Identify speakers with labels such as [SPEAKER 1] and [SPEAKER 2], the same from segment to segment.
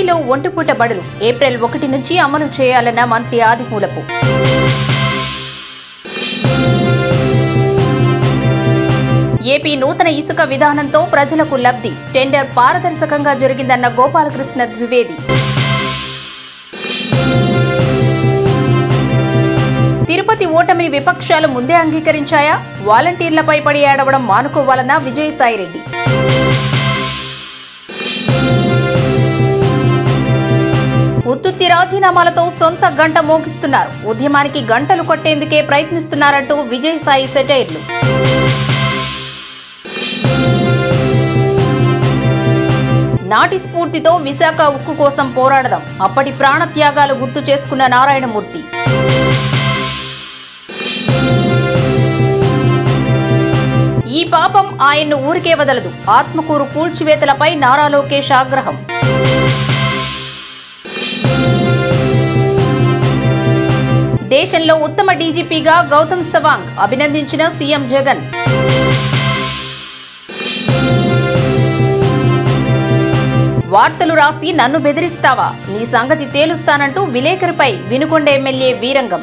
[SPEAKER 1] ఏపీలో ఒంటిపూట బడులు ఏప్రిల్ ఒకటి నుంచి అమలు చేయాలన్న మంత్రి ఆదిమూలపు ఏపీ నూతన ఇసుక విధానంతో ప్రజలకు లబ్ధి టెండర్ పారదర్శకంగా జరిగిందన్న గోపాలకృష్ణ ద్వివేది తిరుపతి ఓటమిని విపక్షాలు ముందే అంగీకరించాయా వాలంటీర్లపై పడి ఏడవడం మానుకోవాలన్న విజయసాయిరెడ్డి ఉత్తుత్తి రాజీనామాలతో సొంత గంట మోగిస్తున్నారు ఉద్యమానికి గంటలు కొట్టేందుకే ప్రయత్నిస్తున్నారంటూ విజయసాయి సెటైర్లు నాటి స్ఫూర్తితో విశాఖ ఉక్కు కోసం పోరాడదాం అప్పటి ప్రాణత్యాగాలు గుర్తు చేసుకున్న నారాయణమూర్తి ఈ పాపం ఆయన్ను ఊరికే వదలదు ఆత్మకూరు కూల్చివేతలపై నారా లోకేష్ ఆగ్రహం దేశంలో ఉత్తమ డీజీపీగా గౌతమ్ సవాంగ్ అభినందించిన సీఎం జగన్ వార్తలు రాసి నన్ను బెదిరిస్తావా నీ సంగతి తేలుస్తానంటూ విలేకరిపై వినుకొండ ఎమ్మెల్యే వీరంగం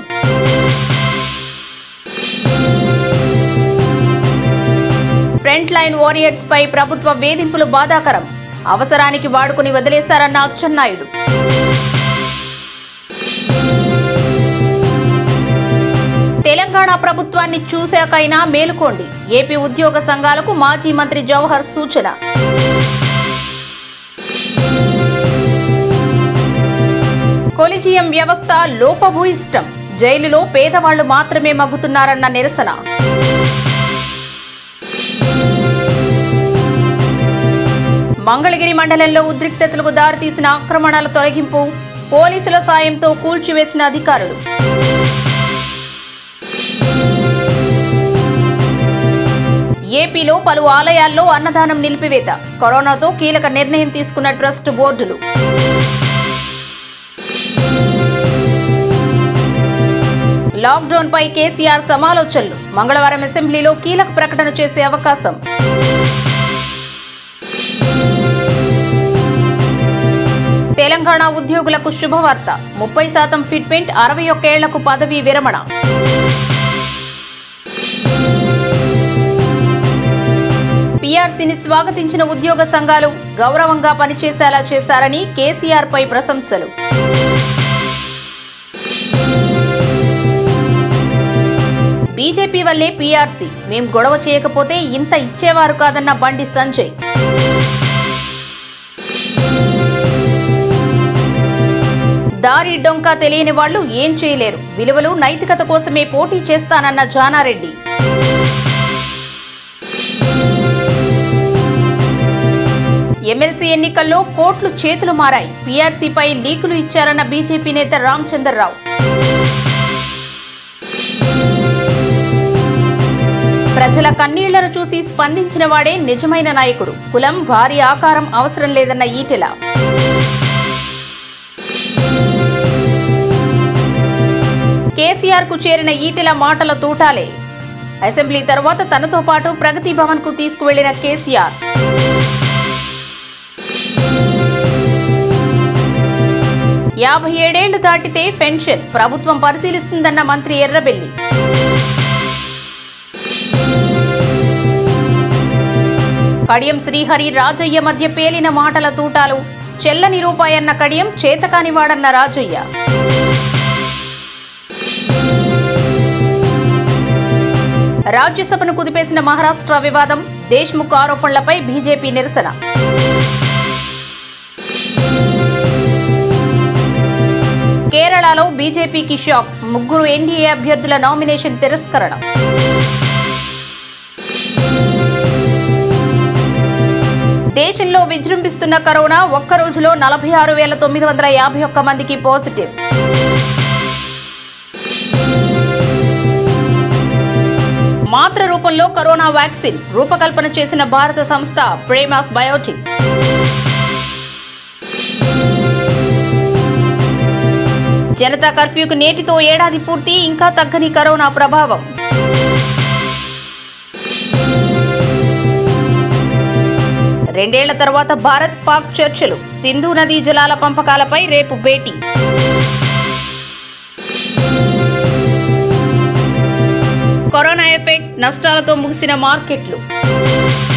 [SPEAKER 1] ఫ్రంట్ లైన్ వారియర్స్ పై ప్రభుత్వ వేధింపులు బాధాకరం అవసరానికి వాడుకుని వదిలేశారన్న అచ్చెన్నాయుడు తెలంగాణ ప్రభుత్వాన్ని చూశాకైనా మేలుకోండి ఏపీ ఉద్యోగ సంఘాలకు మాజీ మంత్రి జవహర్ సూచన కొలిజియం వ్యవస్థ లోపభూయిష్టం జైలులో పేదవాళ్లు మాత్రమే మగ్గుతున్నారన్న నిరసన మంగళగిరి మండలంలో ఉద్రిక్తతలకు దారితీసిన ఆక్రమణల తొలగింపు పోలీసుల సాయంతో కూల్చివేసిన అధికారులు ఏపీలో పలు ఆలయాల్లో అన్నదానం నిలిపివేత కరోనాతో కీలక నిర్ణయం తీసుకున్న ట్రస్ట్ బోర్డులు లాక్డౌన్ పై కేసీఆర్ సమాలోచనలు మంగళవారం అసెంబ్లీలో కీలక ప్రకటన చేసే అవకాశం తెలంగాణ ఉద్యోగులకు శుభవార్త ముప్పై శాతం ఫిట్మెంట్ అరవై ఒక్కేళ్లకు పదవీ విరమణ పీఆర్సీని స్వాగతించిన ఉద్యోగ సంఘాలు గౌరవంగా పనిచేసేలా చేశారని కేసీఆర్ పై ప్రశంసలు బీజేపీ వల్లే పీఆర్సీ మేం గొడవ చేయకపోతే ఇంత ఇచ్చేవారు కాదన్న బండి సంజయ్ దారి డొంక తెలియని వాళ్ళు ఏం చేయలేరు విలువలు నైతికత కోసమే పోటీ చేస్తానన్న జానారెడ్డి ఎమ్మెల్సీ ఎన్నికల్లో కోట్లు చేతులు మారాయి పీఆర్సీపై లీకులు ఇచ్చారన్న బీజేపీ నేత రామచంద్రరావు ప్రజల కన్నీళ్లను చూసి స్పందించిన వాడే నిజమైన నాయకుడు కులం భారీ ఆకారం అవసరం లేదన్న ఈటెల కేసీఆర్ కు చేరిన ఈటెల మాటల తూటాలే అసెంబ్లీ తర్వాత తనతో పాటు ప్రగతి భవన్ కు తీసుకువెళ్లిన కేసీఆర్ యాభై ఏడేళ్లు దాటితే పెన్షన్ ప్రభుత్వం పరిశీలిస్తుందన్న మంత్రి ఎర్రబెల్లి కడియం శ్రీహరి రాజయ్య మధ్య పేలిన మాటల తూటాలు చెల్లని రూపాయన్న కడియం చేతకానివాడన్న రాజయ్య రాజ్యసభను కుదిపేసిన మహారాష్ట్ర వివాదం దేశ్ముఖ్ ఆరోపణలపై బీజేపీ నిరసన కేరళలో బీజేపీకి షాక్ ముగ్గురు ఎన్డీఏ అభ్యర్థుల నామినేషన్ తిరస్కరణ దేశంలో విజృంభిస్తున్న కరోనా ఒక్క రోజులో నలభై ఆరు వేల తొమ్మిది వందల యాభై ఒక్క మందికి పాజిటివ్ మాత్ర రూపంలో కరోనా వ్యాక్సిన్ రూపకల్పన చేసిన భారత సంస్థ ప్రేమాస్ బయోటిక్ జనతా కర్ఫ్యూకు నేటితో ఏడాది పూర్తి ఇంకా తగ్గని కరోనా ప్రభావం రెండేళ్ల తర్వాత భారత్ పాక్ చర్చలు సింధు నదీ జలాల పంపకాలపై రేపు భేటీ కరోనా ఎఫెక్ట్ నష్టాలతో ముగిసిన మార్కెట్లు